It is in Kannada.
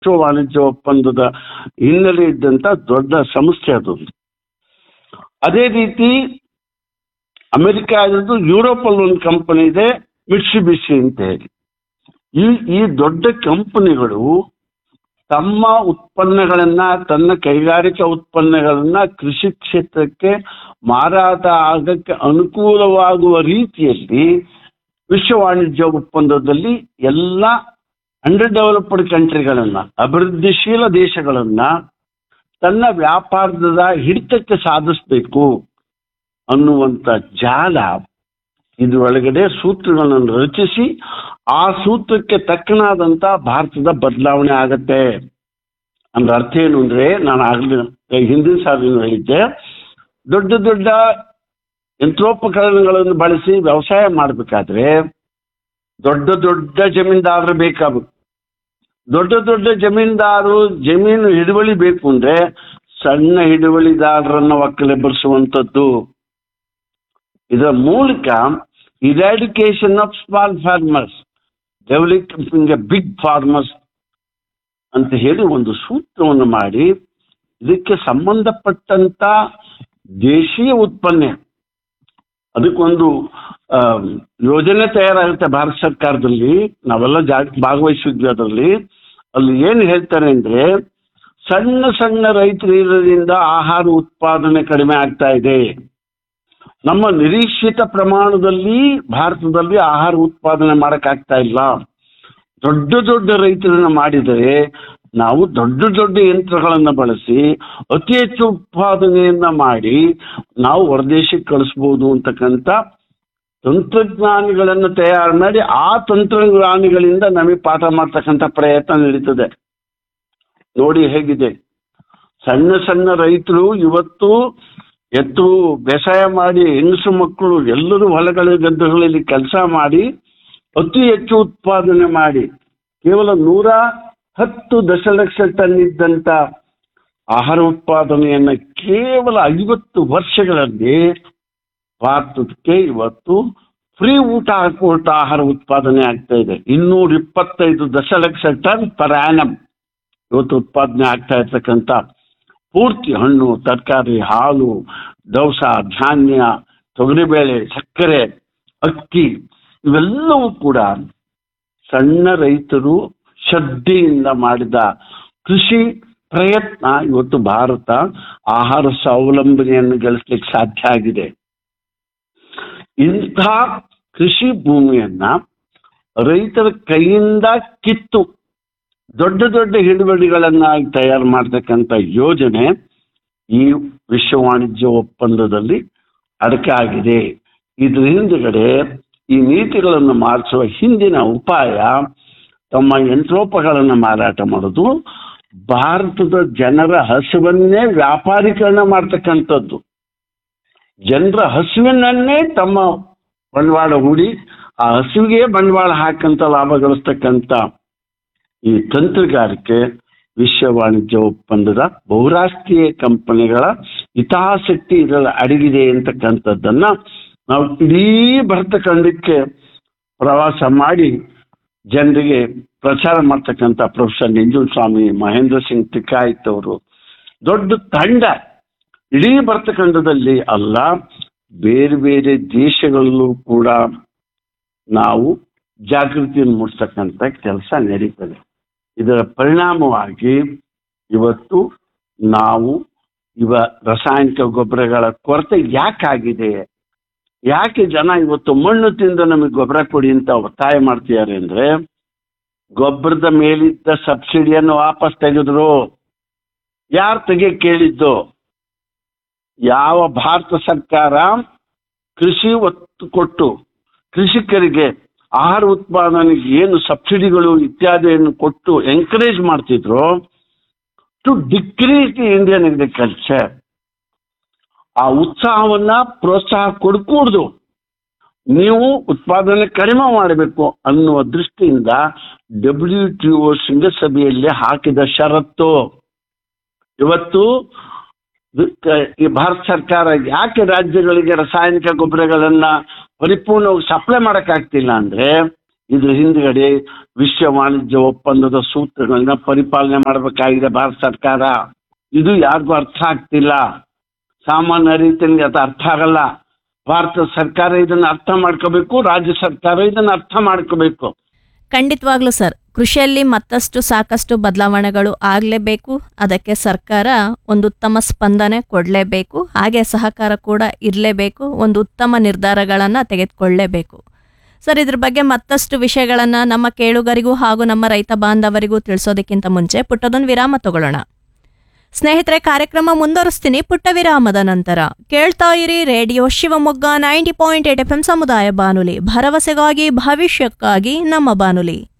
ವಿಶ್ವ ವಾಣಿಜ್ಯ ಒಪ್ಪಂದದ ಹಿನ್ನೆಲೆ ಇದ್ದಂತ ದೊಡ್ಡ ಸಂಸ್ಥೆ ಅದು ಅದೇ ರೀತಿ ಅಮೆರಿಕಾದದ್ದು ಯುರೋಪಲ್ಲಿ ಒಂದು ಕಂಪನಿ ಇದೆ ಮಿಟ್ಸುಬಿಸಿ ಅಂತ ಹೇಳಿ ಈ ಈ ದೊಡ್ಡ ಕಂಪನಿಗಳು ತಮ್ಮ ಉತ್ಪನ್ನಗಳನ್ನ ತನ್ನ ಕೈಗಾರಿಕಾ ಉತ್ಪನ್ನಗಳನ್ನ ಕೃಷಿ ಕ್ಷೇತ್ರಕ್ಕೆ ಮಾರಾಟ ಆಗಕ್ಕೆ ಅನುಕೂಲವಾಗುವ ರೀತಿಯಲ್ಲಿ ವಿಶ್ವ ವಾಣಿಜ್ಯ ಒಪ್ಪಂದದಲ್ಲಿ ಎಲ್ಲ ಅಂಡರ್ ಡೆವಲಪ್ಡ್ ಕಂಟ್ರಿಗಳನ್ನ ಅಭಿವೃದ್ಧಿಶೀಲ ದೇಶಗಳನ್ನ ತನ್ನ ವ್ಯಾಪಾರದ ಹಿಡಿತಕ್ಕೆ ಸಾಧಿಸಬೇಕು ಅನ್ನುವಂಥ ಜಾಲ ಇದರೊಳಗಡೆ ಸೂತ್ರಗಳನ್ನು ರಚಿಸಿ ಆ ಸೂತ್ರಕ್ಕೆ ತಕ್ಕನಾದಂಥ ಭಾರತದ ಬದಲಾವಣೆ ಆಗತ್ತೆ ಅಂದ್ರೆ ಅರ್ಥ ಏನು ಅಂದ್ರೆ ನಾನು ಆಗಲೇ ಹಿಂದಿನ ಸಾಲಿನ ಹೇಳಿದ್ದೆ ದೊಡ್ಡ ದೊಡ್ಡ ಯಂತ್ರೋಪಕರಣಗಳನ್ನು ಬಳಸಿ ವ್ಯವಸಾಯ ಮಾಡಬೇಕಾದ್ರೆ ದೊಡ್ಡ ದೊಡ್ಡ ಜಮೀನ್ದಾರರು ಬೇಕಾಗಬೇಕು ದೊಡ್ಡ ದೊಡ್ಡ ಜಮೀನ್ದಾರು ಜಮೀನು ಹಿಡುವಳಿ ಬೇಕು ಅಂದ್ರೆ ಸಣ್ಣ ಹಿಡುವಳಿದಾರರನ್ನ ಒಕ್ಕಲೆಬ್ಬರಿಸುವಂಥದ್ದು ಇದರ ಮೂಲಕ eradication of small farmers developing a big farmers ಅಂತ ಹೇಳಿ ಒಂದು ಸೂತ್ರವನ್ನು ಮಾಡಿ ಇದಕ್ಕೆ ಸಂಬಂಧಪಟ್ಟಂತ ದೇಶೀಯ ಉತ್ಪನ್ನ ಅದಕ್ಕೊಂದು ಆ, ಯೋಜನೆ ತಯಾರಾಗುತ್ತೆ ಭಾರತ ಸರ್ಕಾರದಲ್ಲಿ ನಾವೆಲ್ಲ ಜಾ ಭಾಗವಹಿಸಿದ್ವಿ ಅದರಲ್ಲಿ ಅಲ್ಲಿ ಏನು ಹೇಳ್ತಾರೆ ಅಂದ್ರೆ ಸಣ್ಣ ಸಣ್ಣ ರೈತರು ಇರೋದ್ರಿಂದ ಆಹಾರ ಉತ್ಪಾದನೆ ಕಡಿಮೆ ಆಗ್ತಾ ಇದೆ ನಮ್ಮ ನಿರೀಕ್ಷಿತ ಪ್ರಮಾಣದಲ್ಲಿ ಭಾರತದಲ್ಲಿ ಆಹಾರ ಉತ್ಪಾದನೆ ಮಾಡಕ್ಕಾಗ್ತಾ ಇಲ್ಲ ದೊಡ್ಡ ದೊಡ್ಡ ರೈತರನ್ನ ಮಾಡಿದರೆ ನಾವು ದೊಡ್ಡ ದೊಡ್ಡ ಯಂತ್ರಗಳನ್ನು ಬಳಸಿ ಅತಿ ಹೆಚ್ಚು ಉತ್ಪಾದನೆಯನ್ನ ಮಾಡಿ ನಾವು ಹೊರದೇಶಕ್ಕೆ ಕಳಿಸ್ಬೋದು ಅಂತಕ್ಕಂಥ ತಂತ್ರಜ್ಞಾನಿಗಳನ್ನು ತಯಾರು ಮಾಡಿ ಆ ತಂತ್ರಜ್ಞಾನಿಗಳಿಂದ ನಮಗೆ ಪಾಠ ಮಾಡ್ತಕ್ಕಂಥ ಪ್ರಯತ್ನ ನಡೀತದೆ ನೋಡಿ ಹೇಗಿದೆ ಸಣ್ಣ ಸಣ್ಣ ರೈತರು ಇವತ್ತು ಎತ್ತು ಬೇಸಾಯ ಮಾಡಿ ಹೆಂಗಸು ಮಕ್ಕಳು ಎಲ್ಲರೂ ಹೊಲಗಳ ಗದ್ದೆಗಳಲ್ಲಿ ಕೆಲಸ ಮಾಡಿ ಅತಿ ಹೆಚ್ಚು ಉತ್ಪಾದನೆ ಮಾಡಿ ಕೇವಲ ನೂರ ಹತ್ತು ದಶಲಕ್ಷ ಟನ್ ಇದ್ದಂತ ಆಹಾರ ಉತ್ಪಾದನೆಯನ್ನ ಕೇವಲ ಐವತ್ತು ವರ್ಷಗಳಲ್ಲಿ ಭಾರತಕ್ಕೆ ಇವತ್ತು ಫ್ರೀ ಊಟ ಹಾಕುವಂತ ಆಹಾರ ಉತ್ಪಾದನೆ ಆಗ್ತಾ ಇದೆ ಇನ್ನೂರ ಇಪ್ಪತ್ತೈದು ದಶಲಕ್ಷ ಟನ್ ಪರ್ ಆ್ಯನಮ್ ಇವತ್ತು ಉತ್ಪಾದನೆ ಆಗ್ತಾ ಇರ್ತಕ್ಕಂಥ ಪೂರ್ತಿ ಹಣ್ಣು ತರಕಾರಿ ಹಾಲು ದವಸ ಧಾನ್ಯ ತೊಗರಿಬೇಳೆ ಸಕ್ಕರೆ ಅಕ್ಕಿ ಇವೆಲ್ಲವೂ ಕೂಡ ಸಣ್ಣ ರೈತರು ಶ್ರದ್ಧೆಯಿಂದ ಮಾಡಿದ ಕೃಷಿ ಪ್ರಯತ್ನ ಇವತ್ತು ಭಾರತ ಆಹಾರ ಸ್ವಾವಲಂಬನೆಯನ್ನು ಗಳಿಸ್ಲಿಕ್ಕೆ ಸಾಧ್ಯ ಆಗಿದೆ ಇಂಥ ಕೃಷಿ ಭೂಮಿಯನ್ನ ರೈತರ ಕೈಯಿಂದ ಕಿತ್ತು ದೊಡ್ಡ ದೊಡ್ಡ ಹಿಡುವಳಿಗಳನ್ನಾಗಿ ತಯಾರು ಮಾಡ್ತಕ್ಕಂಥ ಯೋಜನೆ ಈ ವಿಶ್ವ ವಾಣಿಜ್ಯ ಒಪ್ಪಂದದಲ್ಲಿ ಅಡಕೆ ಆಗಿದೆ ಇದ್ರ ಹಿಂದುಗಡೆ ಈ ನೀತಿಗಳನ್ನು ಮಾರ್ಚುವ ಹಿಂದಿನ ಉಪಾಯ ತಮ್ಮ ಯಂತ್ರೋಪಗಳನ್ನು ಮಾರಾಟ ಮಾಡೋದು ಭಾರತದ ಜನರ ಹಸುವನ್ನೇ ವ್ಯಾಪಾರೀಕರಣ ಮಾಡ್ತಕ್ಕಂಥದ್ದು ಜನರ ಹಸುವಿನನ್ನೇ ತಮ್ಮ ಬಂಡವಾಳ ಹೂಡಿ ಆ ಹಸುವಿಗೆ ಬಂಡವಾಳ ಹಾಕಂತ ಲಾಭ ಗಳಿಸ್ತಕ್ಕಂಥ ಈ ತಂತ್ರಗಾರಿಕೆ ವಿಶ್ವ ವಾಣಿಜ್ಯ ಒಪ್ಪಂದದ ಬಹುರಾಷ್ಟ್ರೀಯ ಕಂಪನಿಗಳ ಹಿತಾಸಕ್ತಿ ಇದರಲ್ಲಿ ಅಡಗಿದೆ ಅಂತಕ್ಕಂಥದ್ದನ್ನ ನಾವು ಇಡೀ ಭರತ ಖಂಡಕ್ಕೆ ಪ್ರವಾಸ ಮಾಡಿ ಜನರಿಗೆ ಪ್ರಚಾರ ಮಾಡ್ತಕ್ಕಂಥ ಪ್ರೊಫೆಸರ್ ಸ್ವಾಮಿ ಮಹೇಂದ್ರ ಸಿಂಗ್ ಟಿಕಾಯಿತ್ ಅವರು ದೊಡ್ಡ ತಂಡ ಇಡೀ ಭರತಖಂಡದಲ್ಲಿ ಅಲ್ಲ ಬೇರೆ ಬೇರೆ ದೇಶಗಳಲ್ಲೂ ಕೂಡ ನಾವು ಜಾಗೃತಿಯನ್ನು ಮೂಡಿಸ್ತಕ್ಕಂಥ ಕೆಲಸ ನಡೀತದೆ ಇದರ ಪರಿಣಾಮವಾಗಿ ಇವತ್ತು ನಾವು ಇವ ರಾಸಾಯನಿಕ ಗೊಬ್ಬರಗಳ ಕೊರತೆ ಯಾಕಾಗಿದೆ ಯಾಕೆ ಜನ ಇವತ್ತು ಮಣ್ಣು ತಿಂದು ನಮಗೆ ಗೊಬ್ಬರ ಕೊಡಿ ಅಂತ ಒತ್ತಾಯ ಮಾಡ್ತಿದ್ದಾರೆ ಅಂದ್ರೆ ಗೊಬ್ಬರದ ಮೇಲಿದ್ದ ಸಬ್ಸಿಡಿಯನ್ನು ವಾಪಸ್ ತೆಗೆದ್ರು ಯಾರು ತೆಗೆ ಕೇಳಿದ್ದು ಯಾವ ಭಾರತ ಸರ್ಕಾರ ಕೃಷಿ ಒತ್ತು ಕೊಟ್ಟು ಕೃಷಿಕರಿಗೆ ಆಹಾರ ಉತ್ಪಾದನೆಗೆ ಏನು ಸಬ್ಸಿಡಿಗಳು ಇತ್ಯಾದಿಯನ್ನು ಕೊಟ್ಟು ಎಂಕರೇಜ್ ಮಾಡ್ತಿದ್ರು to decrease the Indian agriculture ಆ ಉತ್ಸಾಹವನ್ನ ಪ್ರೋತ್ಸಾಹ ಕೊಡ್ಕೂಡ್ದು ನೀವು ಉತ್ಪಾದನೆ ಕಡಿಮೆ ಮಾಡಬೇಕು ಅನ್ನುವ ದೃಷ್ಟಿಯಿಂದ ಡಬ್ಲ್ಯೂ ಟಿ ಒ ಶೃಂಗಸಭೆಯಲ್ಲಿ ಹಾಕಿದ ಷರತ್ತು ಇವತ್ತು ಇದಕ್ಕೆ ಈ ಭಾರತ ಸರ್ಕಾರ ಯಾಕೆ ರಾಜ್ಯಗಳಿಗೆ ರಾಸಾಯನಿಕ ಗೊಬ್ಬರಗಳನ್ನ ಪರಿಪೂರ್ಣವಾಗಿ ಸಪ್ಲೈ ಮಾಡೋಕ್ಕಾಗ್ತಿಲ್ಲ ಅಂದ್ರೆ ಇದು ಹಿಂದ್ಗಡೆ ವಿಶ್ವ ವಾಣಿಜ್ಯ ಒಪ್ಪಂದದ ಸೂತ್ರಗಳನ್ನ ಪರಿಪಾಲನೆ ಮಾಡಬೇಕಾಗಿದೆ ಭಾರತ ಸರ್ಕಾರ ಇದು ಯಾರಿಗೂ ಅರ್ಥ ಆಗ್ತಿಲ್ಲ ಸಾಮಾನ್ಯ ರೀತಿಯಲ್ಲಿ ಅದು ಅರ್ಥ ಆಗಲ್ಲ ಭಾರತ ಸರ್ಕಾರ ಇದನ್ನ ಅರ್ಥ ಮಾಡ್ಕೋಬೇಕು ರಾಜ್ಯ ಸರ್ಕಾರ ಇದನ್ನ ಅರ್ಥ ಮಾಡ್ಕೋಬೇಕು ಖಂಡಿತವಾಗ್ಲೂ ಸರ್ ಕೃಷಿಯಲ್ಲಿ ಮತ್ತಷ್ಟು ಸಾಕಷ್ಟು ಬದಲಾವಣೆಗಳು ಆಗಲೇಬೇಕು ಅದಕ್ಕೆ ಸರ್ಕಾರ ಒಂದು ಉತ್ತಮ ಸ್ಪಂದನೆ ಕೊಡಲೇಬೇಕು ಹಾಗೆ ಸಹಕಾರ ಕೂಡ ಇರಲೇಬೇಕು ಒಂದು ಉತ್ತಮ ನಿರ್ಧಾರಗಳನ್ನು ತೆಗೆದುಕೊಳ್ಳಲೇಬೇಕು ಸರ್ ಇದ್ರ ಬಗ್ಗೆ ಮತ್ತಷ್ಟು ವಿಷಯಗಳನ್ನು ನಮ್ಮ ಕೇಳುಗರಿಗೂ ಹಾಗೂ ನಮ್ಮ ರೈತ ಬಾಂಧವರಿಗೂ ತಿಳಿಸೋದಕ್ಕಿಂತ ಮುಂಚೆ ಪುಟ್ಟದೊಂದು ವಿರಾಮ ತಗೊಳ್ಳೋಣ ಸ್ನೇಹಿತರೆ ಕಾರ್ಯಕ್ರಮ ಮುಂದುವರಿಸ್ತೀನಿ ಪುಟ್ಟ ವಿರಾಮದ ನಂತರ ಕೇಳ್ತಾ ಇರಿ radio Shivamogga ninety point eight F M ಸಮುದಾಯ ಬಾನುಲಿ ಭರವಸೆಗಾಗಿ ಭವಿಷ್ಯಕ್ಕಾಗಿ ನಮ್ಮ ಬಾನುಲಿ